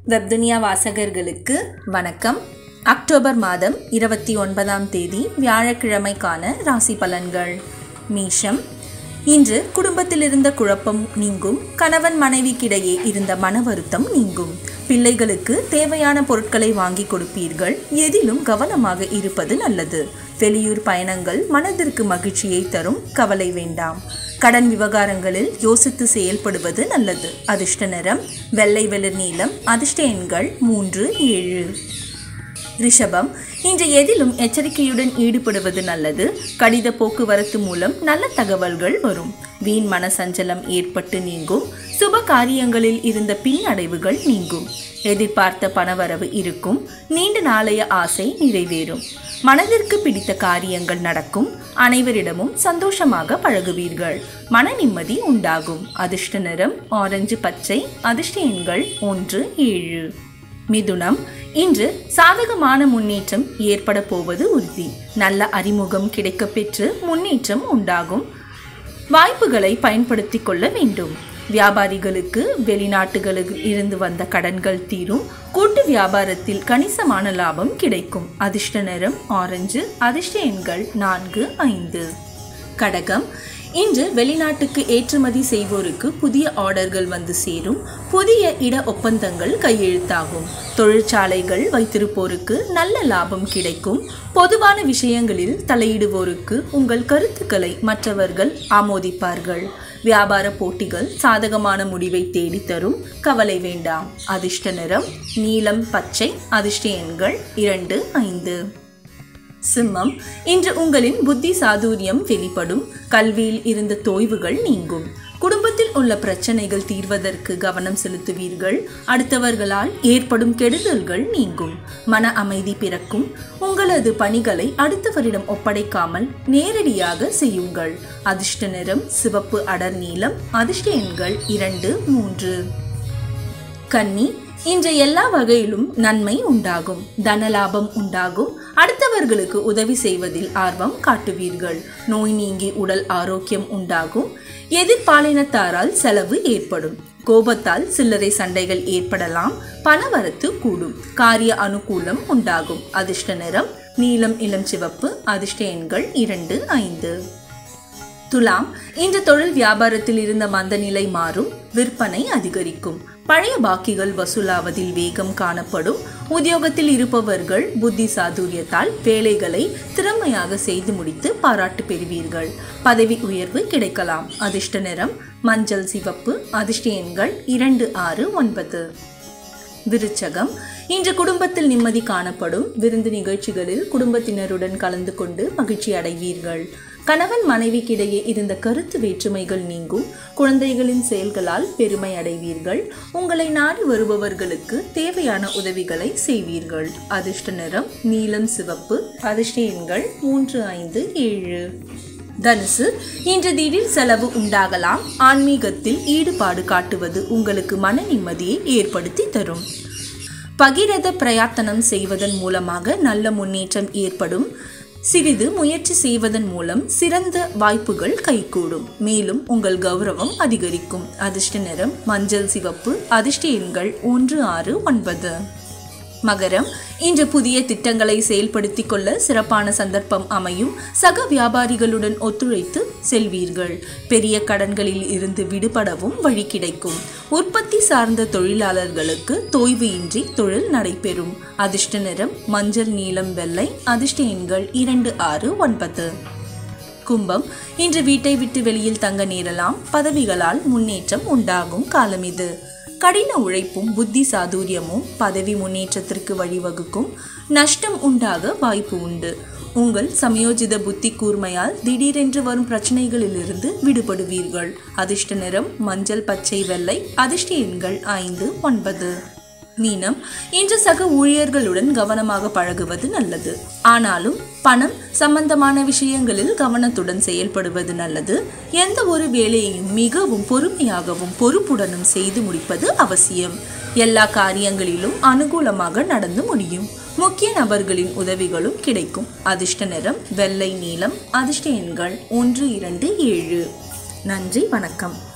வெப்துனியா வாசகர்களுக்கு வணக்கம் அக்டோபர் மாதம் இருபத்தி ஒன்பதாம் தேதி வியாழக்கிழமைக்கான ராசி பலன்கள் மீஷம் இன்று குடும்பத்தில் இருந்த குழப்பம் நீங்கும் கணவன் மனைவிக்கிடையே இருந்த மன வருத்தம் நீங்கும் பிள்ளைகளுக்கு தேவையான பொருட்களை வாங்கி கொடுப்பீர்கள் எதிலும் கவனமாக இருப்பது நல்லது வெளியூர் பயணங்கள் மனதிற்கு மகிழ்ச்சியை தரும் கவலை வேண்டாம் கடன் விவகாரங்களில் யோசித்து செயல்படுவது நல்லது அதிர்ஷ்ட நிறம் வெள்ளை வெளிர் நீலம் அதிர்ஷ்ட எண்கள் மூன்று ஏழு ரிஷபம் இன்று எதிலும் எச்சரிக்கையுடன் ஈடுபடுவது நல்லது கடித போக்குவரத்து மூலம் நல்ல தகவல்கள் வரும் வீண் மனசஞ்சலம் ஏற்பட்டு நீங்கும் சுப காரியங்களில் இருந்த பின்னடைவுகள் நீங்கும் எதிர்பார்த்த பணவரவு இருக்கும் நீண்ட நாளைய ஆசை நிறைவேறும் மனதிற்கு பிடித்த காரியங்கள் நடக்கும் அனைவரிடமும் சந்தோஷமாக பழகுவீர்கள் மன நிம்மதி உண்டாகும் அதிர்ஷ்ட நிறம் ஆரஞ்சு பச்சை அதிர்ஷ்ட எண்கள் ஒன்று ஏழு மிதுனம் இன்று சாதகமான முன்னேற்றம் ஏற்பட போவது உறுதி நல்ல அறிமுகம் கிடைக்கப் பெற்று முன்னேற்றம் உண்டாகும் வாய்ப்புகளை பயன்படுத்திக் கொள்ள வேண்டும் வியாபாரிகளுக்கு வெளிநாட்டுகளில் இருந்து வந்த கடன்கள் தீரும் கூட்டு வியாபாரத்தில் கணிசமான லாபம் கிடைக்கும் அதிர்ஷ்ட நிறம் ஆரஞ்சு அதிர்ஷ்ட எண்கள் நான்கு ஐந்து கடகம் இன்று வெளிநாட்டுக்கு ஏற்றுமதி செய்வோருக்கு புதிய ஆர்டர்கள் வந்து சேரும் புதிய இட ஒப்பந்தங்கள் கையெழுத்தாகும் தொழிற்சாலைகள் வைத்திருப்போருக்கு நல்ல லாபம் கிடைக்கும் பொதுவான விஷயங்களில் தலையிடுவோருக்கு உங்கள் கருத்துக்களை மற்றவர்கள் ஆமோதிப்பார்கள் வியாபார போட்டிகள் சாதகமான முடிவை தேடித்தரும் கவலை வேண்டாம் அதிர்ஷ்ட நிறம் நீலம் பச்சை அதிர்ஷ்ட எண்கள் இரண்டு ஐந்து சிம்மம் இன்று உங்களின் புத்தி சாதுரியம் வெளிப்படும் கல்வியில் இருந்த தோய்வுகள் நீங்கும் குடும்பத்தில் உள்ள பிரச்சனைகள் தீர்வதற்கு கவனம் செலுத்துவீர்கள் அடுத்தவர்களால் ஏற்படும் கெடுதல்கள் நீங்கும் மன அமைதி பிறக்கும் உங்களது பணிகளை அடுத்தவரிடம் ஒப்படைக்காமல் நேரடியாக செய்யுங்கள் அதிர்ஷ்ட நிறம் சிவப்பு அடர் நீலம் அதிர்ஷ்ட எண்கள் இரண்டு மூன்று கன்னி இன்று எல்லா வகையிலும் நன்மை உண்டாகும் தனலாபம் உண்டாகும் அடுத்தவர்களுக்கு உதவி செய்வதில் ஆர்வம் காட்டுவீர்கள் நோய் நீங்கி உடல் ஆரோக்கியம் உண்டாகும் எதிர்பாலினத்தாரால் செலவு ஏற்படும் கோபத்தால் சில்லறை சண்டைகள் ஏற்படலாம் பணவரத்து கூடும் காரிய அனுகூலம் உண்டாகும் அதிர்ஷ்ட நிறம் நீலம் இளம் சிவப்பு அதிர்ஷ்ட எண்கள் இரண்டு ஐந்து துலாம் இன்று தொழில் வியாபாரத்தில் இருந்த மந்தநிலை மாறும் விற்பனை அதிகரிக்கும் பழைய பாக்கிகள் வசூலாவதில் வேகம் காணப்படும் உத்தியோகத்தில் இருப்பவர்கள் புத்தி சாதுரியத்தால் வேலைகளை திறமையாக செய்து முடித்து பாராட்டு பெறுவீர்கள் பதவி உயர்வு கிடைக்கலாம் அதிர்ஷ்ட நிறம் மஞ்சள் சிவப்பு அதிர்ஷ்ட எண்கள் இரண்டு ஆறு ஒன்பது விருச்சகம் இன்று குடும்பத்தில் நிம்மதி காணப்படும் விருந்து நிகழ்ச்சிகளில் குடும்பத்தினருடன் கலந்து கொண்டு மகிழ்ச்சி அடைவீர்கள் கணவன் மனைவிக்கிடையே இருந்த கருத்து வேற்றுமைகள் நீங்கும் குழந்தைகளின் செயல்களால் பெருமை அடைவீர்கள் உங்களை நாடி வருபவர்களுக்கு தேவையான உதவிகளை செய்வீர்கள் அதிர்ஷ்ட நிறம் நீலம் சிவப்பு அதிர்ஷ்ட எண்கள் மூன்று ஐந்து ஏழு தனுசு இன்று திடீர் செலவு உண்டாகலாம் ஆன்மீகத்தில் ஈடுபாடு காட்டுவது உங்களுக்கு மன நிம்மதியை ஏற்படுத்தி தரும் பகிரத பிரயாத்தனம் செய்வதன் மூலமாக நல்ல முன்னேற்றம் ஏற்படும் சிறிது முயற்சி செய்வதன் மூலம் சிறந்த வாய்ப்புகள் கைகூடும் மேலும் உங்கள் கௌரவம் அதிகரிக்கும் அதிர்ஷ்ட நிறம் மஞ்சள் சிவப்பு அதிர்ஷ்ட எண்கள் ஒன்று ஆறு ஒன்பது மகரம் இன்று புதிய திட்டங்களை செயல்படுத்தி கொள்ள சிறப்பான சந்தர்ப்பம் அமையும் சக வியாபாரிகளுடன் ஒத்துழைத்து செல்வீர்கள் பெரிய கடன்களில் இருந்து விடுபடவும் வழி கிடைக்கும் உற்பத்தி சார்ந்த தொழிலாளர்களுக்கு தோய்வு இன்றி தொழில் நடைபெறும் அதிர்ஷ்ட நிறம் மஞ்சள் நீலம் வெள்ளை அதிர்ஷ்ட எண்கள் இரண்டு ஆறு ஒன்பது கும்பம் இன்று வீட்டை விட்டு வெளியில் தங்க நேரலாம் பதவிகளால் முன்னேற்றம் உண்டாகும் காலம் இது கடின உழைப்பும் புத்தி சாதுரியமும் பதவி முன்னேற்றத்திற்கு வழிவகுக்கும் நஷ்டம் உண்டாக வாய்ப்பு உண்டு உங்கள் சமயோஜித புத்தி கூர்மையால் திடீரென்று வரும் பிரச்சனைகளிலிருந்து விடுபடுவீர்கள் அதிர்ஷ்ட நிறம் மஞ்சள் பச்சை வெள்ளை அதிர்ஷ்ட எண்கள் ஐந்து ஒன்பது மீனம் இன்று சக ஊழியர்களுடன் கவனமாக பழகுவது நல்லது ஆனாலும் பணம் சம்பந்தமான விஷயங்களில் கவனத்துடன் செயல்படுவது நல்லது எந்த ஒரு வேலையையும் மிகவும் பொறுமையாகவும் பொறுப்புடனும் செய்து முடிப்பது அவசியம் எல்லா காரியங்களிலும் அனுகூலமாக நடந்து முடியும் முக்கிய நபர்களின் உதவிகளும் கிடைக்கும் அதிர்ஷ்ட நிறம் வெள்ளை நீலம் அதிர்ஷ்ட எண்கள் ஒன்று இரண்டு ஏழு நன்றி வணக்கம்